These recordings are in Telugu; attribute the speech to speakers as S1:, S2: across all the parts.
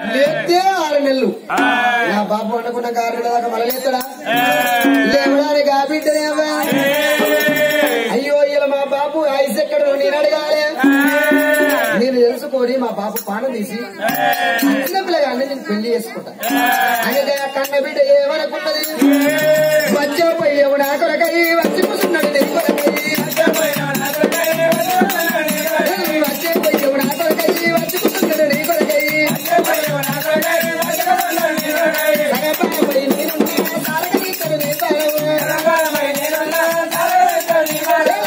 S1: లేతే ఆరు నెలలు నా బాబు అనుకున్న కారణం దాకా మళ్ళీ లేస్తాడా లేవడానికి ఆ బిడ్డనేవా అయ్యో ఇలా మా బాబు ఐస్ ఎక్కడ నేను అడగాలి నేను తెలుసుకొని మా బాబు పానం తీసి చిన్న పిల్లగాన్ని నేను పెళ్లి చేసుకుంటా అయితే ఆ కన్న బిడ్డ ఏమనుకున్నది వచ్చేపోయి ఎవడు నా కొరకై వచ్చి కూర్చున్నాడు నీ కొరకై వచ్చేపోయి ఎవడు నా కొరకై వచ్చి కూర్చున్నాడు నీ కొరకై సగపాపై నేనున్నా సారగీతలు నీ తాళము. సగపాపై నేనున్నా సారగీతలు నీ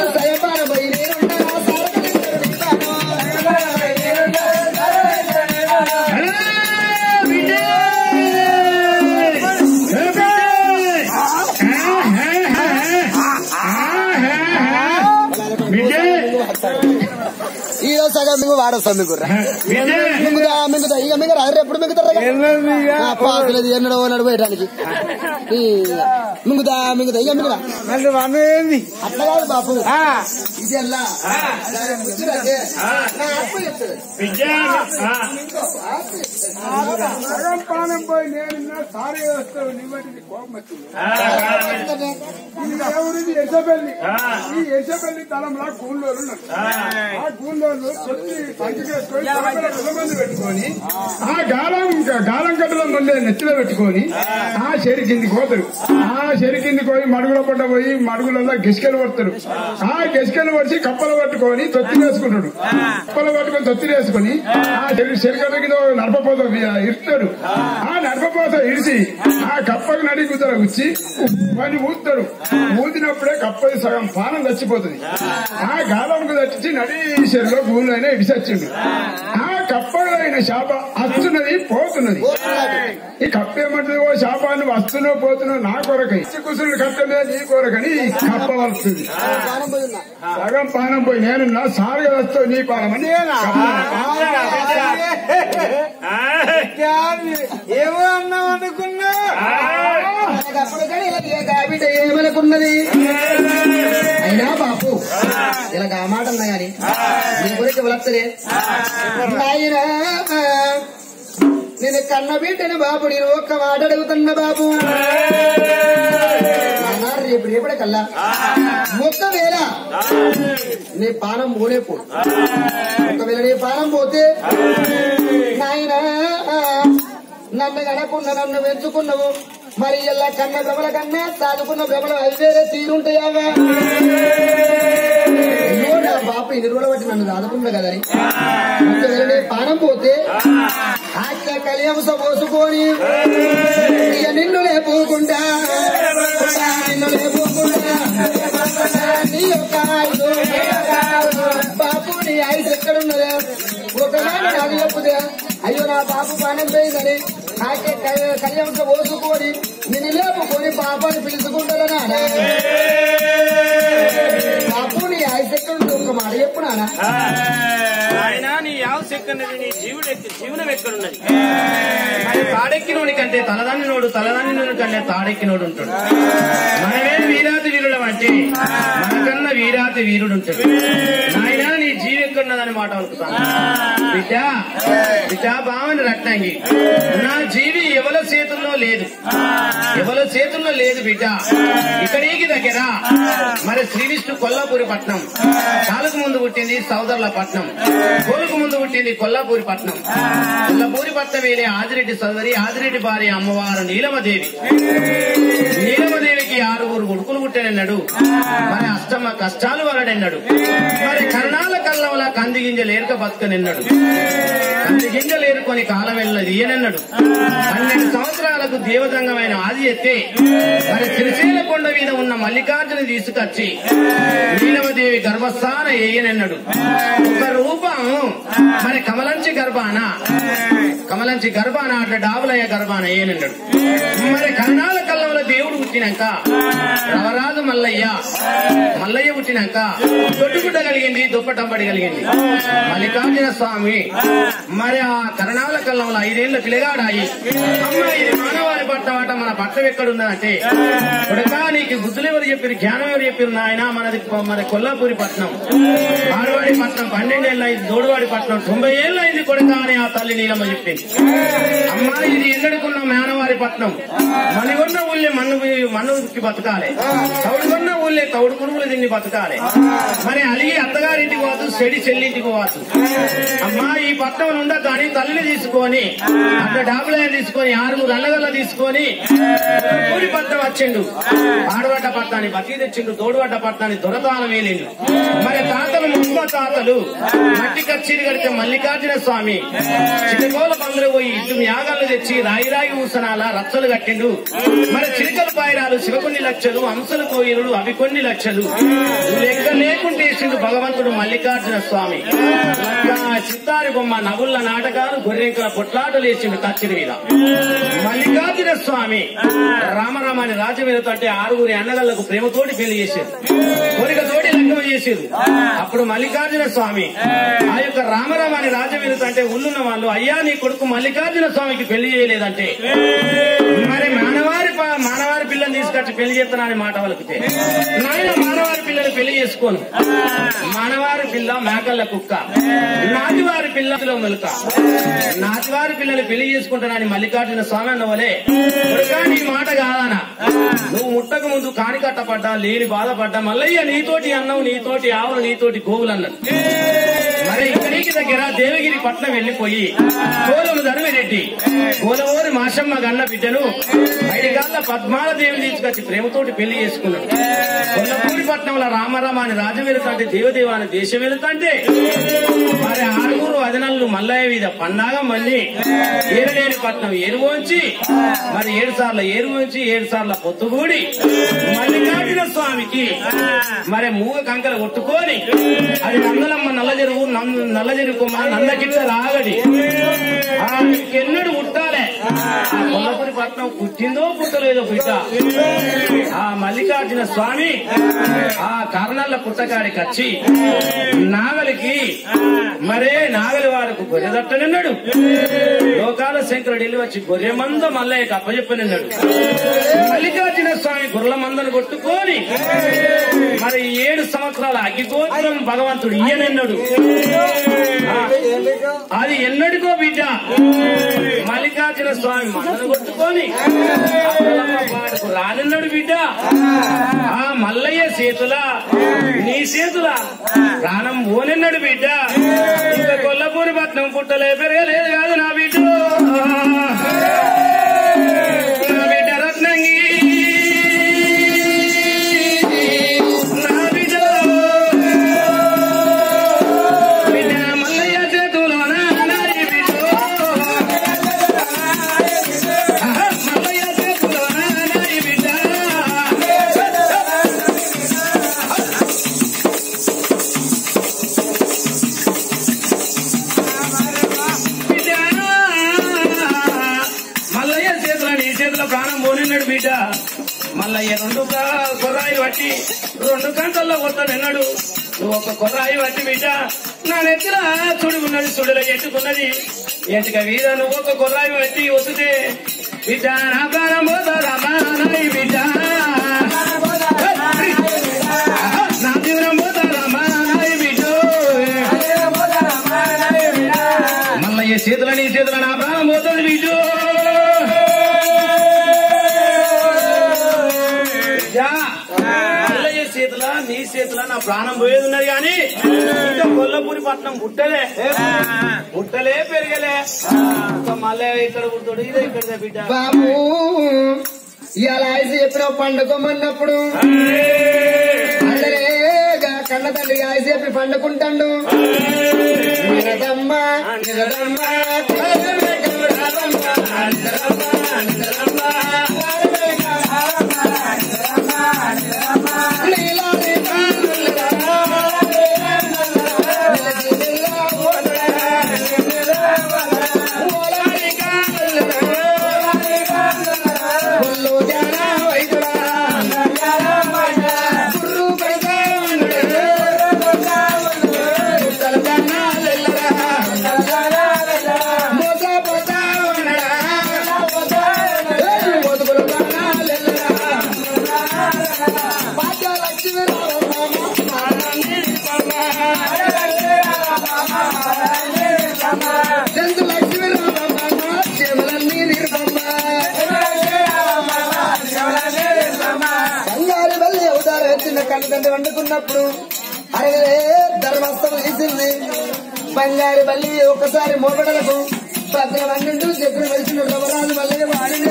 S1: ఈ రోజు సగం మీకు వాడొస్తాం మీకు మింగుదా మింగుదా ఇక మింగరా అరే ఎప్పుడు మింగుతారు పాసులేదు ఎన్నడో నడు పోయటానికి ఈ మింగుదా మింగుదా ఇక మింగుదా
S2: ఏంది
S1: అట్లా కాదు బాపు ఇది అల్లా సరే, ముచ్చురంటే. నా ఆత్మ చెప్తుంది.
S2: సగం పానం పోయి నేను సారీ వస్తావు నీ బట్టి కోపం వచ్చింది ఇది ఎవరిది ఎసబెల్లి ఈ ఎసబెల్లి తలంలో గూండోలు ఉన్నారు ఆ గూండోలు కొట్టి సంచికేసుకొని తలపైన విలమంది పెట్టుకొని ఆ గాలం గాలం కట్టలో మళ్ళీ నెత్తిలో పెట్టుకొని ఆ చెరి కిందికి పోతారు ఆ చెరి కిందికి పోయి మడుగుల పడ్డ పోయి మడుగులలో గిసుకలు పడతారు ఆ గిసుకలు పడిచి కప్పలు పట్టుకొని తొత్తి వేసుకుంటాడు కప్పలు పట్టుకొని తొత్తి వేసుకొని ఆ చెరి చెరికల కింద నడపపోత ఇస్తాడు ఆ నడపపోత ఇడిచి ఆ కప్పకు నడి కుదర గుచ్చి వాడిని ఊతాడు ఊదినప్పుడే కప్పది సగం పానం చచ్చిపోతుంది ఆ గాలంకు తచ్చి నడి చెరులో భూమిలో ఇడిచచ్చిండు ఆ కప్పలైన శాప వస్తున్నది పోతున్నది ఈ కప్ప ఏమంటుంది ఓ శాపాన్ని వస్తున్నావు పోతున్నావు నా కొరకై ఇచ్చి కుసులు కట్టలే నీ కొరకని ఈ కప్ప వస్తుంది
S1: ప్రాణం పోయిందా?
S2: సగం పానం పోయి నేను నా సారుగా వస్తావు నీ పానమని
S3: ఏమో అన్నావు అనుకున్నా
S1: అప్పుడు కానీ ఇలా ఏ గాబిడ్డ ఏమనుకున్నది అయినా బాపు ఇలా ఆ మాట అన్నా గాని నీ గురించి వలత్తలే నాయనా నేను కన్న బిడ్డని బాబు నేను ఒక్క మాట అడుగుతున్న బాబు నాన్న రేపు రేపటి కల్లా ఒకవేళ నీ పానం పోనే పో ఒకవేళ నీ పానం పోతే నాయనా నన్ను గడకుండా నన్ను పెంచుకున్నావు మరి ఇలా కన్న భ్రమల కన్నా సాదుకున్న భ్రమలు అవి వేరే తీరుంటాయావా అయ్యో నా బాప ఇన్ని రోజులు బట్టి నన్ను సాదుకున్నా కదని ఒకవేళ నీ పానం పోతే ఆజ్ఞ కలియంస పోసుకొని ఇక నిన్ను లేపుకుంటా నిన్ను లేపుకుంటా నీ యొక్క ఆయుధు బాపు నీ ఆయుధ ఎక్కడున్నదా ఒకనాడు నాకు చెప్పుదే అయ్యో నా బాబు పానం పోయిందని నాకే కళ్యాణ పోసుకొని నేను లేపుకొని పాపాన్ని పిలుచుకుంటారా నాన్న బాపు నీ ఆయుధ ఎక్కడుంది ఒక మాట చెప్పు నాన్న
S4: ఆయన నీ యావ ఎక్కడున్నది నీ జీవుడు ఎక్క- జీవనం ఎక్కడున్నది మరి తాడెక్కినోడి కంటే తలదాన్నినోడు తలదాన్నినోడు కంటే తాడెక్కినోడు ఉంటాడు మనమే వీరాతి వీరులం అంటే మనకన్నా వీరాతి వీరుడు ఉంటాడు నాయన నీ జీవి ఎక్కడున్నదని మాట అనుకుంటాను బిడ్డ బిడ్డ బావని రత్నంగి నా జీవి ఎవల చేతుల్లో లేదు ఎవల చేతుల్లో లేదు బిడ్డ ఇక్కడికి దగ్గర మరి శ్రీ విష్ణు కొల్లాపూరి పట్నం చాలకు ముందు పుట్టింది సౌదర్ల పట్నం కోలుకు ముందు పుట్టింది కొల్లాపూరి పట్నం కొల్లాపూరి పట్నం వేలే ఆదిరెడ్డి సోదరి ఆదిరెడ్డి భార్య అమ్మవారు నీలమదేవి నీలమదేవికి ఆరుగురు కొడుకులు పుట్టానన్నాడు మరి అష్టమ కష్టాలు వరడన్నాడు మరి కర్ణాల కళ్ళవల కంది గింజలు ఏరుక బతుకనిన్నాడు కంది గింజలు ఏరుకొని కాలం వెళ్ళది ఈయనన్నాడు పన్నెండు సంవత్సరాలకు దేవతంగమైన ఆది ఎత్తే మరి శ్రీశైల కొండ మీద ఉన్న మల్లికార్జున తీసుకొచ్చి నీలమదేవి గర్భస్థాన ఏయనన్నాడు ఒక రూపం మరి కమలంచి గర్భాన కమలంచి గర్భాన అట్లా డాబులయ్య గర్భాన ఏయనన్నాడు మరి కర్ణాల కళ్ళంలో దేవుడు పుట్టినాక రవరాజు మల్లయ్య మల్లయ్య పుట్టినాక దొడ్డుగుడ్డ కలిగింది దుప్పటంబడి కలిగింది మల్లికార్జున స్వామి మరి ఆ కరణాల కళ్ళంలో ఐదేళ్ల పిల్లగాడాయి అమ్మ ఇది మానవారి పట్టం అట మన పట్టం ఎక్కడుందంటే కొడకా నీకు బుద్ధులు ఎవరు చెప్పారు జ్ఞానం ఎవరు చెప్పారు నాయన మనది మన కొల్లాపూరి పట్నం ఆడవాడి పట్నం పన్నెండేళ్ళు అయింది దోడువాడి పట్నం తొంభై ఏళ్ళు అయింది కొడకా అని ఆ తల్లి నీలమ్మ చెప్పింది అమ్మా ఇది ఎన్నడుకున్న మేనవారి పట్నం మనిగొన్న ఊళ్ళే మన్ను మన్నుకి బతకాలి తౌడుకున్న ఊళ్ళే తౌడు పురుగులు తిని బతకాలి మరి అలిగి అత్తగారింటికి పోదు చెడి చెల్లింటికి పోదు అమ్మా ఈ పట్నం ఉండ కానీ తల్లిని తీసుకొని అట్లా డాబులైన తీసుకొని ఆరుగురు అన్నగల్ల తీసుకొని ఊరి పట్నం వచ్చిండు ఆడవడ్డ పట్టాన్ని బతికి తెచ్చిండు తోడువడ్డ పట్టాన్ని దొరతానం వేలిండు మరి తాతలు ముప్ప తాతలు మట్టి కచ్చిరి కడితే మల్లికార్జున స్వామి చిన్నకోల బంగ్లో పోయి ఇటు యాగాలు తెచ్చి రాయి రాయి ఊసనాల రచ్చలు కట్టిండు మరి చిలుకల పాయరాలు శివ కొన్ని లక్షలు అంశలు కోయిరుడు అవి కొన్ని లక్షలు లెక్క లేకుంటే వేసిండు భగవంతుడు మల్లికార్జున స్వామి లక్క చిత్తారి బొమ్మ నవ్వుల నాటకాలు గొర్రెంకల పొట్లాటలు వేసిండు కచ్చిరి మీద మల్లికార్జున స్వామి రామరామాని రాజవీరతో అంటే ఆరుగురి అన్నగళ్లకు ప్రేమతోటి పెళ్లి చేశారు కోరికతోటి లగ్నం చేసేది అప్పుడు మల్లికార్జున స్వామి ఆ యొక్క రామరామాని రాజవీరతో అంటే ఉల్లున్న వాళ్ళు అయ్యా నీ కొడుకు మల్లికార్జున స్వామికి పెళ్లి చేయలేదంటే మరి మానవారి ప- మానవారి పిల్లని తీసుకొచ్చి పెళ్లి చేస్తానని మాట వాళ్ళకితే నాయన మానవారి పిల్లని పెళ్లి చేసుకోను మానవారి పిల్ల మేకల్ల కుక్క నాటివారి పిల్లలో మెలుక నాటివారి పిల్లని పెళ్లి చేసుకుంటానని మల్లికార్జున స్వామి అన్నవలే కొడుకా నీ మాట కాదానా నువ్వు ముట్టక ముందు కాని కట్టపడ్డా లేని బాధపడ్డా మల్లయ్య నీతోటి అన్నం నీతోటి ఆవులు నీతోటి గోవులు అన్నది మరి ఇక్కడికి దగ్గర దేవగిరి పట్నం వెళ్లిపోయి గోలము ధర్మిరెడ్డి గోలవోరి మాషమ్మ గన్న బిడ్డను ఐడిగాళ్ళ పద్మాల దేవిని తీసుకొచ్చి ప్రేమతోటి పెళ్లి చేసుకున్నాడు కొల్లపూరి పట్నంలో రామరామ అని రాజవీర తండ్రి దేవదేవ అని దేశం వెళుతంటే మరి ఆరుగురు అదనల్లు మల్లయ్య మీద పన్నాగం మళ్ళీ ఏరులేని పట్నం ఏరువోంచి మరి ఏడు సార్లు ఏరువోంచి ఏడు సార్లు పొత్తుగూడి మల్లికార్జున స్వామికి మరి మూగ కంకర కొట్టుకొని అది నందలమ్మ నల్లజెరువు నం- నల్లజెరువు కొమ్మ నందకిట్ట రాగడి ఆ ఎన్నడు పుట్టాలే ఆ కొల్లపురి పట్నం పుట్టిందో పుట్టలేదో బిడ్డ ఆ మల్లికార్జున స్వామి ఆ కారణాల పుట్టకాడికి వచ్చి నాగలికి మరే నాగలి వారికి గొర్రె దట్టనిన్నాడు లోకాల శంకరుడు వెళ్ళి వచ్చి గొర్రె మంద మల్లయ్యకి అప్పచెప్పనిన్నాడు మల్లికార్జున స్వామి గొర్రెల మందను కొట్టుకొని మరి ఏడు సంవత్సరాల అగ్గిగోత్రం భగవంతుడు ఈయనన్నాడు ఆ, అది ఎన్నడికో బిడ్డ మల్లికార్జున స్వామి మందను కొట్టుకొని అప్పలమ్మ పాటకు రానున్నాడు బిడ్డ ఆ మల్లయ్య చేతుల నీ చేతుల ప్రాణం ఓనన్నాడు బిడ్డ ఇంకా కొల్లపూరి పట్నం పుట్టలే పెరగలేదు కాదు నా బిడ్డ నా బిడ్డ రత్నంగి నా బిడ్డ బిడ్డ మల్లయ్య చేతులోన నారి బిడ్డ మల్లయ్య చేతులోన నారి బిడ్డ బిడ్డ మల్లయ్య చేతుల నీ చేతుల ప్రాణం పోనిన్నాడు బిడ్డ మల్లయ్య రెండు క- కొర్రాయి పట్టి రెండు గంటల్లో కొడతానన్నాడు నువ్వు ఒక కొర్రాయి పట్టి బిడ్డ నా నెత్తిన చుడుకున్నది చుడుల ఎట్టుకున్నది ఎంటిక వీర నువ్వు ఒక కొర్రాయి పట్టి వస్తుంటే బిడ్డ నా ప్రాణం పోతారమ్మా నాయి బిడ్డ నా జీవనం పోతారమ్మా నాయి బిడ్డ మల్లయ్య చేతుల నీ చేతుల నా ప్రాణం పోతుంది బిడ్డు యా. మల్లయ్య చేతుల నీ చేతుల నా ప్రాణం పోయేది ఉన్నది కానీ ఇంకా కొల్లపూరి పట్నం పుట్టలే పుట్టలే పెరగలే ఇంకా మల్లయ్య ఇక్కడ పుడతాడు ఇదే ఇక్కడ బిడ్డ
S1: బాబు ఇలా ఆయుసి చెప్పిన పండుకోమన్నప్పుడు అందరేగా కన్న తండ్రి ఆయుసి చెప్పి పండుకుంటాడు నిరదమ్మ నిరదమ్మ బండి వండుకున్నప్పుడు అరే ధర్మస్థం తీసింది బంగారు బల్లి ఒక్కసారి మోపడలకు పక్కన వండిండు చెప్పిన వెళ్తున్న రవరాజు మల్లయ్య వాడిని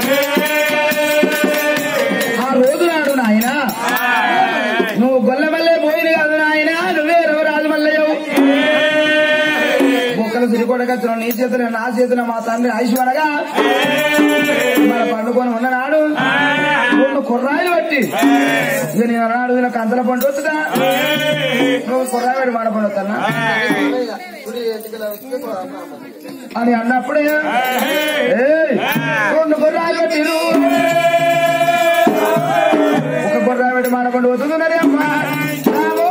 S1: ఆ రోజు నాడు నాయన నువ్వు గొల్లమల్లే పోయింది కాదు నాయన నువ్వే రవరాజు మల్లయ్యవు బొక్కలు సిరికొడగచ్చిన నీ చేతున నా చేతున మా తండ్రి ఐశ్వరగా మన పండుకొని ఉన్ననాడు రెండు కుర్రాయిలు బట్టి ఇక నేను అన్నాడు నాకు అంతల పండు వస్తుందా నువ్వు కుర్రాయి పెట్టి మాట పండు వస్తానా అని అన్నప్పుడే ఏయ్, రెండు గుర్రాలు పెట్టిరు ఒక గుర్రా పెట్టి మాట పండు వస్తున్నది అమ్మా రామో.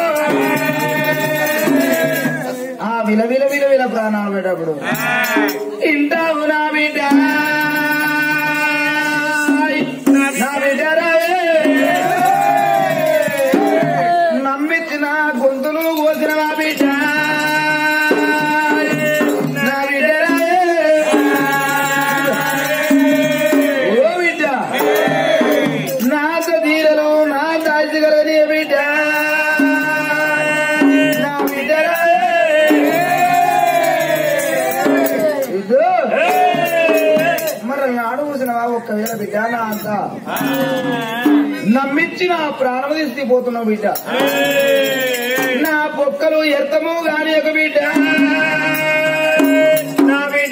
S1: ఆ విల విల విల విల ప్రాణాలు పెట్టప్పుడు ఇంటావు నా బిడ్డ నా బిడ్డ రావే. నమ్మించిన గొంతులు కోసిన మా బిడ్డ నా బిడ్డ రావే. ఓ బిడ్డ నా తీరలు నా దాచగలది బిడ్డ నా బిడ్డ రావే. ఇదో మరి నాడు చూసినవా ఒక్కవేళ బిడ్డ నా అంత నమ్మించి నా ప్రాణం తీసుకుపోతున్నావు బిడ్డ నా పొక్కలు ఎత్తము గాని ఒక బిడ్డ నా బిడ్డ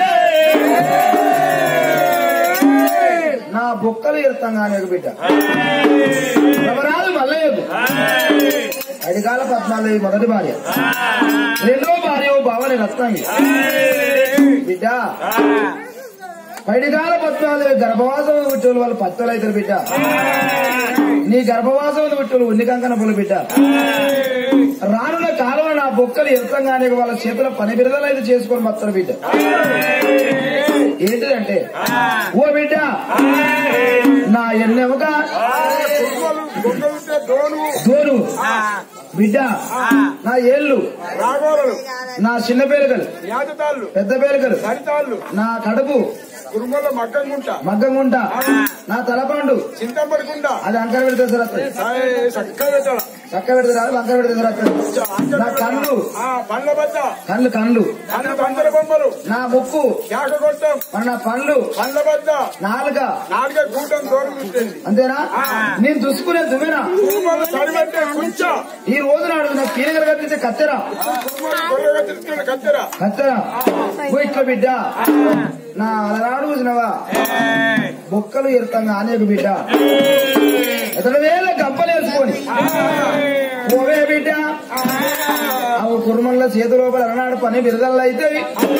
S1: నా బొక్కలు ఎడతాం గాని ఒక బిడ్డ నవరాలు మల్లయ్యకు అడిగాల పద్నాలుగు మొదటి భార్య రెండో భార్య ఓ భావని రత్నాంగి బిడ్డ పైడిగాల పద్నాలుగు గర్భవాసం విట్టులు వాళ్ళు పత్తులు అవుతారు బిడ్డ నీ గర్భవాసం విట్టులు ఉన్ని కంకణ పులు బిడ్డ రానున్న కాలం నా బొక్కలు ఎంతంగానే వాళ్ళ చేతుల పని బిరదలు అయితే చేసుకొని బతారు బిడ్డ ఏంటిదంటే ఓ బిడ్డ నా ఎన్నెవక
S2: గొంగలుంటే దోను
S1: దోరు బిడ్డ నా ఏళ్ళు
S2: రాగోలు
S1: నా చిన్న పేరుగలు
S2: యాజతాళ్ళు
S1: పెద్ద పేరుగలు
S2: సరితాళ్ళు
S1: నా కడుపు
S2: కురుమల మగ్గంగుంట
S1: మగ్గంగుంట నా తలపండు
S2: చింతపడకుండ
S1: అది అంకర పెడితే సరే వస్తుంది.
S2: చక్కగా పెట్టాల
S1: చక్క పెడితే రాదు వంకర పెడితే సరే వస్తుంది. నా కళ్ళు
S2: ఆ పండ్ల బద్ద
S1: కళ్ళు కళ్ళు
S2: కళ్ళు బందర బొమ్మలు
S1: నా ముక్కు
S2: కేక కొట్టం
S1: మరి నా పండ్లు
S2: పండ్ల బద్ద
S1: నాలుక
S2: నాలుగే కూటం దూరం ఉంటుంది
S1: అంతేనా నేను చూసుకునే దువ్వెనా
S2: కురుమలు సరిపెట్టే కుంచ
S1: ఈ రోజు నాడు నా కీలకలు కట్టించే కత్తెరా
S2: కురుమలు గొర్రెగా తిరుగుతున్న కత్తెర
S1: కత్తెరా ఓ ఇట్లా బిడ్డ నా అలరాడు చూసినవా బొక్కలు ఎరుతంగా అనేక బిడ్డ ఇతడు వేల గంపలు వేసుకొని ఓవే బిడ్డ అవి కుర్మల్లో చేతి లోపల అలనాడు పని బిరదల్లో అయితే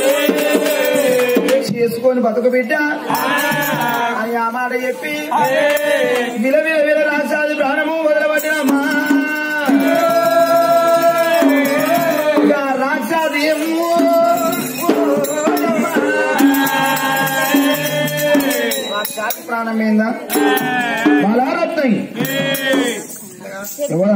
S1: చేసుకొని బతుకు బిడ్డ అని ఆ మాట చెప్పి విల విల విల రాసాది ప్రాణము వదలబడినమ్మా ఇక రాక్షాది ఏమో రాక్షాది ప్రాణం ఏందా బలారత్నం ఎవరా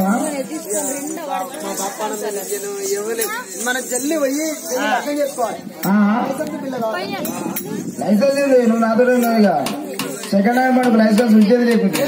S3: మన జల్లి పోయి అర్థం చేసుకోవాలి
S1: ఆ, లైసెన్స్ లేదు నువ్వు నాతో ఉన్నావు ఇక సెకండ్ హ్యాండ్ మనకు లైసెన్స్ ఉంచేది లేకుంటే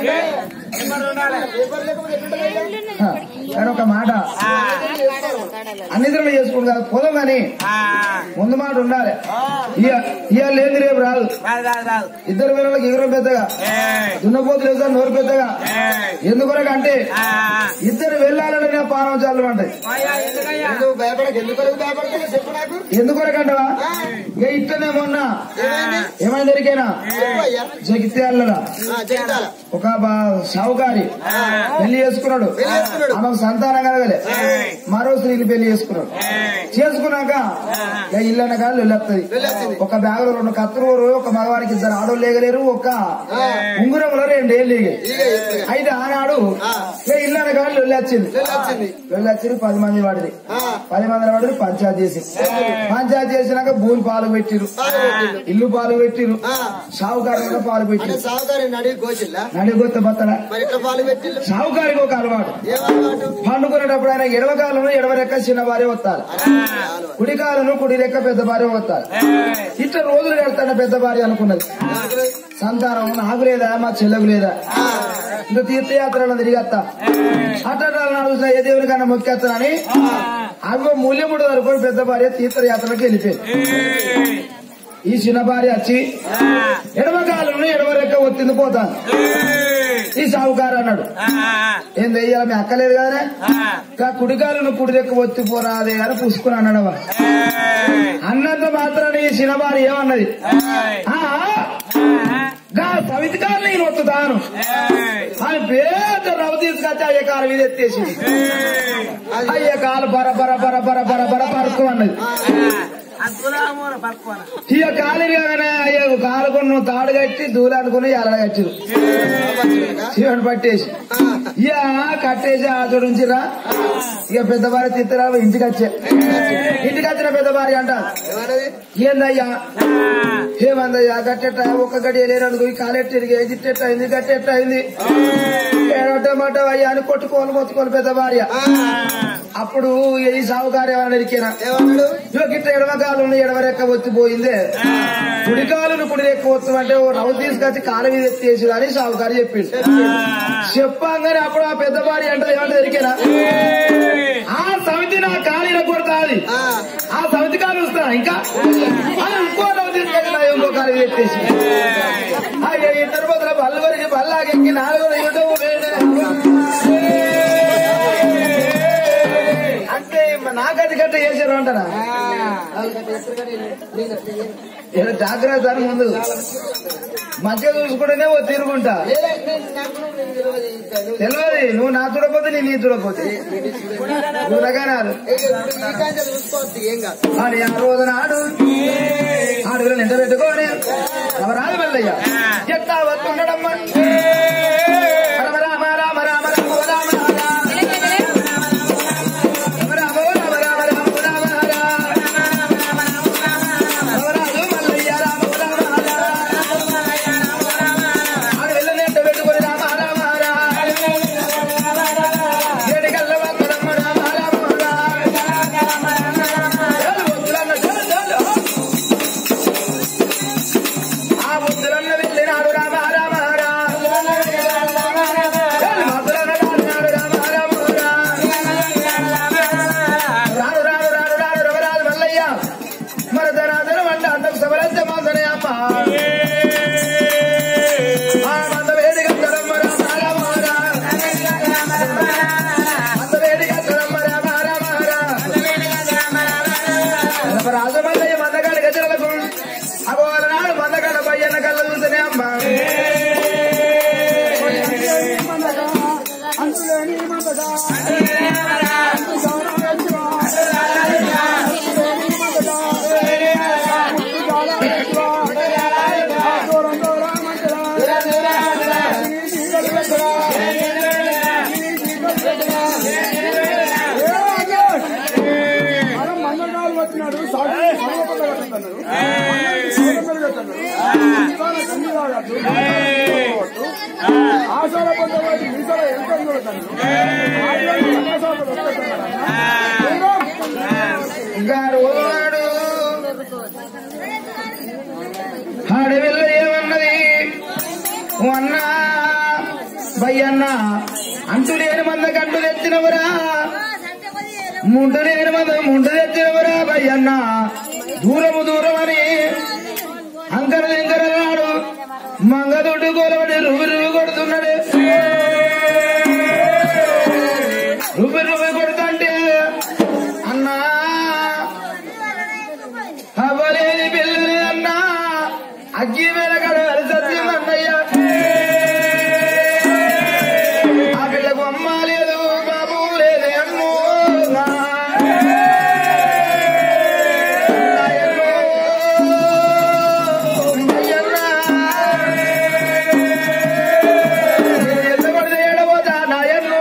S1: ఆ, కానీ ఒక మాట అన్నిటిలో చేసుకుంటు కాదు పోదాం కానీ ముందు మాట ఉండాలి ఇవాళ లేని రేపు రాదు ఇద్దరు పిల్లలకి ఎగురం పెద్దగా దున్నపోతులు వేసా నోరు పెద్దగా ఎందుకొరకు అంటే ఇద్దరు వెళ్ళాలని నా పానం చాలు అంటాయి
S3: ఎందుకు భయపడక ఎందుకు భయపడతా చెప్పు నాకు
S1: ఎందుకొరకంటవా ఇక ఇట్లనే మొన్న ఏమైంది దొరికేనా
S3: చెప్పయ్యా
S1: జగిత్యాల
S3: చెప్తారా
S1: ఒక బా- షావుకారి పెళ్లి చేసుకున్నాడు
S3: పెళ్లి చేసుకున్నాడు.
S1: ఆమెకు సంతానం కలగలే మరో స్త్రీని పెళ్లి చేసుకున్నాడు చేసుకున్నాక ఇక ఇల్లన్న కాళ్ళు వెళ్ళొస్తుంది
S3: వెళ్ళొస్తుంది.
S1: ఒక బ్యాగ్ లో రెండు కత్తులు ఒక మగవారికి ఇద్దరు ఆడోళ్ళు లేగలేరు ఒక ఉంగురంలో రెండేళ్ళు లేగాయి
S3: ఇక చెప్పు.
S1: అయితే ఆనాడు ఇక ఇల్లన్న కాళ్ళు వెళ్ళొచ్చింది
S3: వెళ్ళొచ్చింది.
S1: వెళ్ళొచ్చింది పది మంది వాడిది
S3: ఆ,
S1: పది మంది వాడిని పంచాయతీ చేసి పంచాయతీ చేసినాక భూమి పాలు పెట్టిరు
S3: పాలు పెట్టిండు.
S1: ఇల్లు పాలు పెట్టిరు
S3: ఆ.
S1: షావుకారు కూడా పాలు
S3: అంటే
S1: పెట్టిరు
S3: సాగుతారు నడి గోచిల్లా
S1: నడిగొత్త బత్తల
S3: మరి ఇట్లా పాలు పెట్టిల్లు
S1: షావుకారికి ఒక అలవాటు
S3: ఏమన్నమాట
S1: పండుకునేటప్పుడు ఆయన ఎడమ కాలను ఎడమ రెక్క చిన్న భార్య వస్తారు కుడి కాలను కుడి రెక్క పెద్ద భార్య వస్తారు ఇట్లా రోజులు కడతాడ పెద్ద భార్య అనుకున్నది సంతానం నాకు లేదా మా చెల్లెకు లేదా ఇంకా తీర్థయాత్రలో తిరిగత్తా అట్లా నడుస్తున్నా ఏ దేవుని కన్నా మొక్కేస్తానని అవి మూల్యముడు వరకు పెద్ద భార్య తీర్థయాత్రలకు వెళ్ళిపోయింది ఈ చిన్న భార్య వచ్చి ఎడమ కాలంలో ఎడమ రెక్క ఒత్తింది పోతాను ఈ సావుకారు అన్నాడు ఏం దెయ్యాలి మీ అక్కలేదు కానీ ఇంకా కుడికాలను కుడి రెక్క ఒత్తి పోరాదే అని పుసుకుని అన్నాడవా అన్నంత మాత్రాన్ని ఈ చిన్న భార్య ఏమన్నది ఆ, గా సవితికారులు నేను ఒత్తుతాను అని పేద రవ తీసుకొచ్చి అయ్య కాలు మీద ఎత్తేసి అయ్య కాలు బర బర బర బర బర బర పరుకు అన్నది ఇక కాలు కాగానే అయ్య కాలు కొను తాడు కట్టి దూలానుకుని ఎలడ కట్టిరు శివుని పట్టేసి ఇక కట్టేసి ఆచోడు ఉంచిరా ఇక పెద్ద భార్య తిత్తరా ఇంటికి వచ్చే ఇంటికి వచ్చిన పెద్ద భార్య అంట
S3: ఏమన్నది
S1: ఏందయ్యా ఏమందయ్యా గట్టెట్ట ఒక్క గడి లేనందుకు ఈ కాలెట్టి గిట్టెట్ట అయింది గట్టెట్ట అయింది ఏడటమాట అయ్యా అని కొట్టుకోవాలి మొత్తుకోవాలి పెద్ద భార్య అప్పుడు ఈ సావుకారు ఏమన్నా ఇరికేనా
S3: ఏమన్నాడు
S1: ఇక గిట్ట ఎడమ కాలు ఎడమ రెక్క వచ్చిపోయిందే కుడి కాలును కుడి రెక్క వచ్చు అంటే ఓ రవ్వ తీసుకొచ్చి కాలు మీద ఎత్తేసి అని సావుకారు చెప్పిండు చెప్పంగానే అప్పుడు ఆ పెద్ద భార్య అంటే ఏమంటే ఎరికేనా ఆ సమితి నా కాలు కొడతాది
S3: ఆ,
S1: ఆ సమితి కాలు వస్తా ఇంకా ఆ ఇంకో రవ్వ తీసుకొచ్చి నా ఇంకో కాలు మీద ఎత్తేసి అయ్యో ఇద్దరు బదుల బల్లు వరకు బల్లాగెక్కి నాలుగు యుద్ధం అంటే నాకది గట్ట చేశారు అంటారా ఏదో జాగ్రత్త అని ముందు మంచిగా చూసుకుంటేనే ఓ తిరుగుంటా
S3: లేదా నేను నాకు నేను తెలియదు ఇంకా నువ్వు
S1: తెలియదు నువ్వు నా చూడకపోతే నేను నీ చూడకపోతే నువ్వు నగనాలు
S3: ఇక ఇప్పుడు ఈ కాంచె చూసుకోవద్దు ఏం కాదు
S1: ఆడి ఆ రోజు నాడు ఆడుగులు నిండ పెట్టుకొని అవరాలు వెళ్ళయ్యా ఎట్లా వస్తుండడమ్మా రామ రామ రామ రామ రామ రామ రామ రామ రామ రామ రామ రామరాజు మల్లయ్య రామ రామ ఆడు వెళ్ళ నిండ పెట్టుకొని రామ రామ ఏడికల్ల వందరమ్మ రామ రామ ఆ ముద్దులన్న వెళ్ళినాడు రామ రామ మధురన్న రాడు రామ రామ రాడు రాడు రాడు రాడు రవరాజు మల్లయ్య మన ధనాధన వంట అంతకు సబరంత మాసనే అమ్మ ఆ మంద వేడిగా తరమ్మ రామ రామ మంద వేడిగా తరమ్మ రామ రామ రాజమల్లయ్య మందగాడి గజలకు అగోల నాడు మందగాడ పయ్యన్న కళ్ళ చూస్తేనే అమ్మ
S2: అంతులేని మందగా దూరం దూరం మనం మందగాలు వచ్చినాడు సాగు సర్వపద కట్టుతున్నాడు ఆశాల పొంద వాటి మీసాల ఎంత
S1: ఇంకా రోజునాడు ఆడవిల్ల ఏమన్నది ఓ అన్నా భయ్యన్న అంటు లేని మంద కంటు తెచ్చినవరా ముందు లేని మంద ముందు తెచ్చినవరా భయ్యన్న దూరము దూరం అని అంకర ఎంకర నాడు మంగదుడ్డు గోలవని రువి రువి కొడుతున్నాడు రువి రువి కొడుతుంటే అన్నా అవలేని పిల్లని అన్నా అగ్గి వెనకడ సత్యం అన్నయ్య ఆ పిల్లకు అమ్మ లేదు బాబు లేదు అన్ను ఏడబోతా నాయన్ను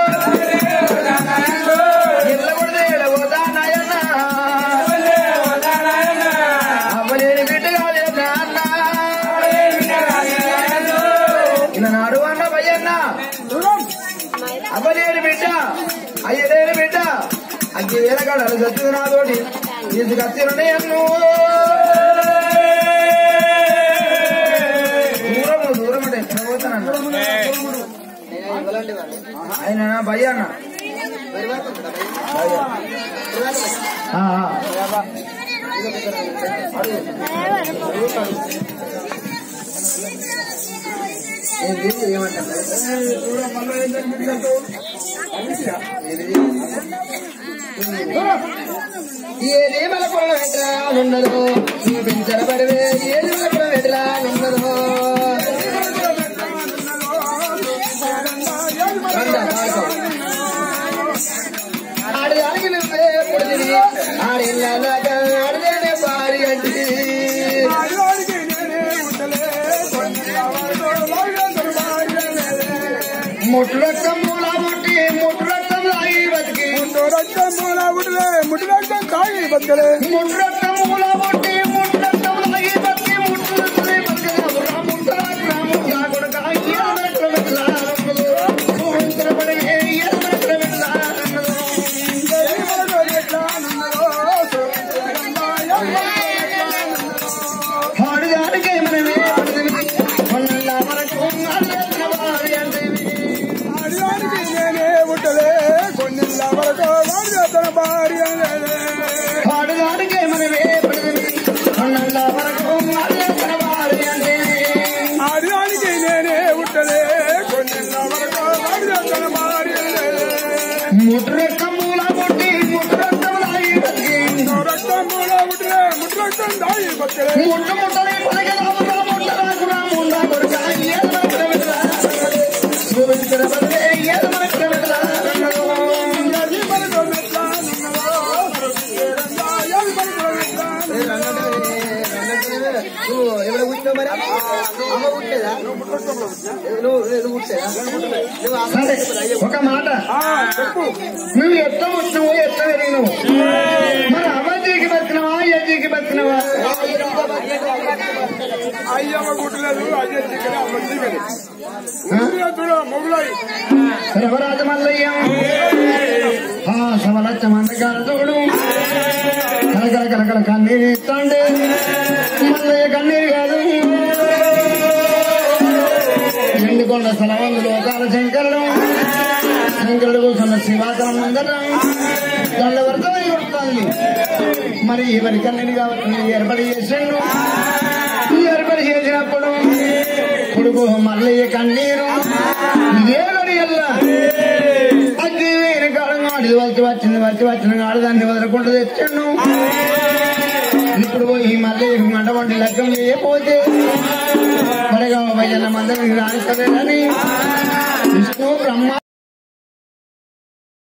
S1: ఎల్లబడితే ఏడబోతా నాయన్న అవ్వలేని బిడ్డ కాదు నాన్న ఇలా నాడు అన్న భయ్యన్న అవ్వలేని బిడ్డ అయ్యలేని బిడ్డ అగ్గి వేల కాడ సత్యుడు నాతోటి తీసుకొచ్చిరునే అన్ను దూరము దూరం అంటే ఎక్కడ పోతానన్న
S2: ఆయన భయ్య అన్న
S1: ఆ, ఆ. ఏంటి? ఏమంటారు?
S2: చూడ మళ్ళీ ఏం జరిగిందంటూ
S1: ఏది మలపురం వెంటరానున్నదో చూపించబడివే ఏది మలపురం వెంటరానున్నదో ఆడదానికి నువ్వే పొడిది ఆడిల్లాగా ఆడదేనే పాడి అంటే
S2: ఆడవాడికి నేనే ఉండలే కొన్ని రావాలో లాగేదరు బాగలేదే.
S1: ముట్టు రక్తం మూల ముట్టి ముట్టు రక్తం లాగి బతికి
S2: ముందు రక్తం మూల ఉడలే ముడి రక్తం తాగి బతకలే
S1: ముట్టు రక్తం మూల ముట్టి ముట్టు రక్తం లాగి బతికి ముట్టు రక్తం బతికి ముట్టు రక్తం ముట్ట కొడక ఎర్ర మెట్ల చూపించబడి ఎర్ర మెట్ల ఆడుదానికి మనమే పడుతుంది కొన్నల్లా మనకు అల్లెత్తిన వారి అంటివి.
S2: ఆడవాడికి నేనే ఉండలే కొన్ని వరకు వాడి తన భార్య లేదే.
S1: ఆడుదానికి మనమే పడుతుంది కొన్నల్లా మనకు అల్లెత్తిన వారి అంటివి.
S2: ఆడవాడికి నేనే ఉండలే కొన్ని వరకు వాడి తన భార్య లేదే.
S1: ముట్టు రక్తం మూల ముట్టి ముట్టు రక్తం లాగి బతికి
S2: రక్తం మూల ఉడలే ముడి రక్తం తాగి బతకలే
S1: ముట్టు ముట్టని పలకరామురా ముట్టరాకురా ముండా కొడుక ఏది మనకు మెట్ల చూపించబడి ఏది మనకు మెట్ల
S2: అది మనకు మెట్లా నున్నదో. అది మనకు మెట్లా
S3: నువ్వు ఎవరు కూర్చున్నావు మరి అమ్మ కూర్చోదా నువ్వు నువ్వు కూర్చోదా నువ్వు అమ్మ
S1: సరే ఒక మాట
S2: ఆ, చెప్పు
S1: నువ్వు ఎట్ట వచ్చినావు ఎట్ట పెరిగినావు మరి అమ్మజీకి బతికినవా అయ్యజీకి బతికినవా
S2: అయ్యమ్మ గుట్టలేదు అయ్య చికెన్ అమ్మ చికెన్ చూడ మొగులాయి
S1: శివరాజ మల్లయ్య ఆ శవలచ్చ మందకాల తోడు కలకల కలకల కన్నీరు ఇస్తాండే మల్లయ్య కన్నీరు కాదు ఎండుకొండ స్థలవందు లోకాల శంకరుడు శంకరుడు కూర్చున్న శివాచలం మందరం దాని వరకు కొడుతుంది మరి ఎవరి కన్నీరు కాబట్టి ఏర్పడి చేసిండు ఏర్పడి చేసినప్పుడు కొడుకు మల్లయ్య కన్నీరు ఇదే గడియల్లా అది వేరే కాలంగా అడిగి వచ్చి వచ్చింది వచ్చి వచ్చిన కాడు దాన్ని వదలకుండా తెచ్చాను ఇప్పుడు పోయి మళ్ళీ మంట వంటి లెక్కం చేయకపోతే పడగా భజన మందరికి రాని విష్ణు బ్రహ్మ